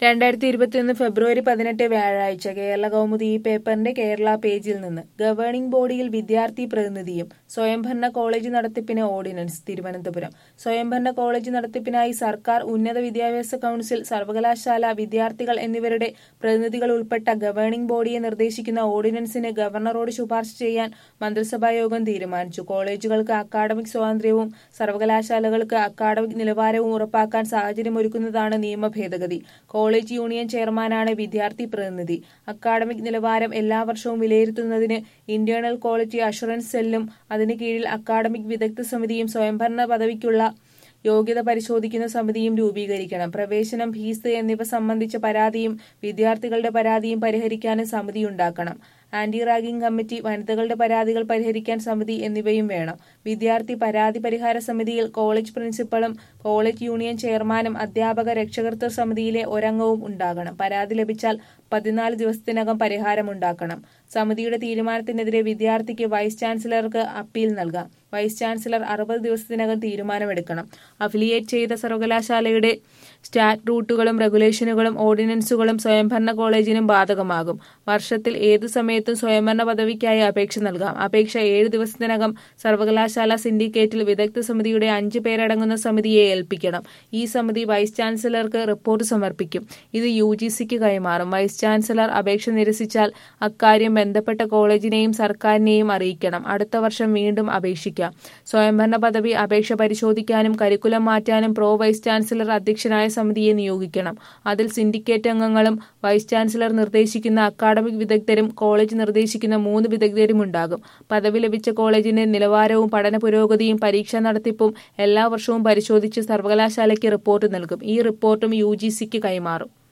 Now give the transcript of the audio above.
രണ്ടായിരത്തി ഇരുപത്തിയൊന്ന് ഫെബ്രുവരി പതിനെട്ട് വ്യാഴാഴ്ച കേരള കൗമുദി ഈ പേപ്പറിന്റെ കേരള പേജിൽ നിന്ന് ഗവേണിംഗ് ബോഡിയിൽ വിദ്യാർത്ഥി പ്രതിനിധിയും സ്വയംഭരണ കോളേജ് നടത്തിപ്പിന് ഓർഡിനൻസ് തിരുവനന്തപുരം സ്വയംഭരണ കോളേജ് നടത്തിപ്പിനായി സർക്കാർ ഉന്നത വിദ്യാഭ്യാസ കൌൺസിൽ സർവകലാശാല വിദ്യാർത്ഥികൾ എന്നിവരുടെ പ്രതിനിധികൾ ഉൾപ്പെട്ട ഗവേണിംഗ് ബോഡിയെ നിർദ്ദേശിക്കുന്ന ഓർഡിനൻസിന് ഗവർണറോട് ശുപാർശ ചെയ്യാൻ മന്ത്രിസഭാ യോഗം തീരുമാനിച്ചു കോളേജുകൾക്ക് അക്കാഡമിക് സ്വാതന്ത്ര്യവും സർവകലാശാലകൾക്ക് അക്കാഡമിക് നിലവാരവും ഉറപ്പാക്കാൻ സാഹചര്യമൊരുക്കുന്നതാണ് നിയമ ഭേദഗതി കോളേജ് യൂണിയൻ ചെയർമാനാണ് വിദ്യാർത്ഥി പ്രതിനിധി അക്കാഡമിക് നിലവാരം എല്ലാ വർഷവും വിലയിരുത്തുന്നതിന് ഇന്റേണൽ ക്വാളിറ്റി അഷുറൻസ് സെല്ലും അതിന് കീഴിൽ അക്കാഡമിക് വിദഗ്ധ സമിതിയും സ്വയംഭരണ പദവിക്കുള്ള യോഗ്യത പരിശോധിക്കുന്ന സമിതിയും രൂപീകരിക്കണം പ്രവേശനം ഫീസ് എന്നിവ സംബന്ധിച്ച പരാതിയും വിദ്യാർത്ഥികളുടെ പരാതിയും പരിഹരിക്കാനും സമിതിയുണ്ടാക്കണം ആന്റി റാഗിംഗ് കമ്മിറ്റി വനിതകളുടെ പരാതികൾ പരിഹരിക്കാൻ സമിതി എന്നിവയും വേണം വിദ്യാർത്ഥി പരാതി പരിഹാര സമിതിയിൽ കോളേജ് പ്രിൻസിപ്പളും കോളേജ് യൂണിയൻ ചെയർമാനും അധ്യാപക രക്ഷകർത്തൃ സമിതിയിലെ ഒരംഗവും ഉണ്ടാകണം പരാതി ലഭിച്ചാൽ പതിനാല് ദിവസത്തിനകം പരിഹാരമുണ്ടാക്കണം സമിതിയുടെ തീരുമാനത്തിനെതിരെ വിദ്യാർത്ഥിക്ക് വൈസ് ചാൻസലർക്ക് അപ്പീൽ നൽകാം വൈസ് ചാൻസലർ അറുപത് ദിവസത്തിനകം തീരുമാനമെടുക്കണം അഫിലിയേറ്റ് ചെയ്ത സർവകലാശാലയുടെ സ്റ്റാറ്റ് റൂട്ടുകളും റെഗുലേഷനുകളും ഓർഡിനൻസുകളും സ്വയംഭരണ കോളേജിനും ബാധകമാകും വർഷത്തിൽ ഏതു സമയത്തും സ്വയംഭരണ പദവിക്കായി അപേക്ഷ നൽകാം അപേക്ഷ ഏഴ് ദിവസത്തിനകം സർവകലാശാല സിൻഡിക്കേറ്റിൽ വിദഗ്ധ സമിതിയുടെ അഞ്ച് പേരടങ്ങുന്ന സമിതിയെ ഏൽപ്പിക്കണം ഈ സമിതി വൈസ് ചാൻസലർക്ക് റിപ്പോർട്ട് സമർപ്പിക്കും ഇത് യു ജി സിക്ക് കൈമാറും വൈസ് ചാൻസലർ അപേക്ഷ നിരസിച്ചാൽ അക്കാര്യം ബന്ധപ്പെട്ട കോളേജിനെയും സർക്കാരിനെയും അറിയിക്കണം അടുത്ത വർഷം വീണ്ടും അപേക്ഷിക്കാം സ്വയംഭരണ പദവി അപേക്ഷ പരിശോധിക്കാനും കരിക്കുലം മാറ്റാനും പ്രോ വൈസ് ചാൻസലർ അധ്യക്ഷനായ സമിതിയെ നിയോഗിക്കണം അതിൽ സിൻഡിക്കേറ്റ് അംഗങ്ങളും വൈസ് ചാൻസലർ നിർദ്ദേശിക്കുന്ന അക്കാഡമിക് വിദഗ്ധരും കോളേജ് നിർദ്ദേശിക്കുന്ന മൂന്ന് വിദഗ്ധരും ഉണ്ടാകും പദവി ലഭിച്ച കോളേജിന്റെ നിലവാരവും പഠന പുരോഗതിയും പരീക്ഷാ നടത്തിപ്പും എല്ലാ വർഷവും പരിശോധിച്ച് സർവകലാശാലയ്ക്ക് റിപ്പോർട്ട് നൽകും ഈ റിപ്പോർട്ടും യു കൈമാറും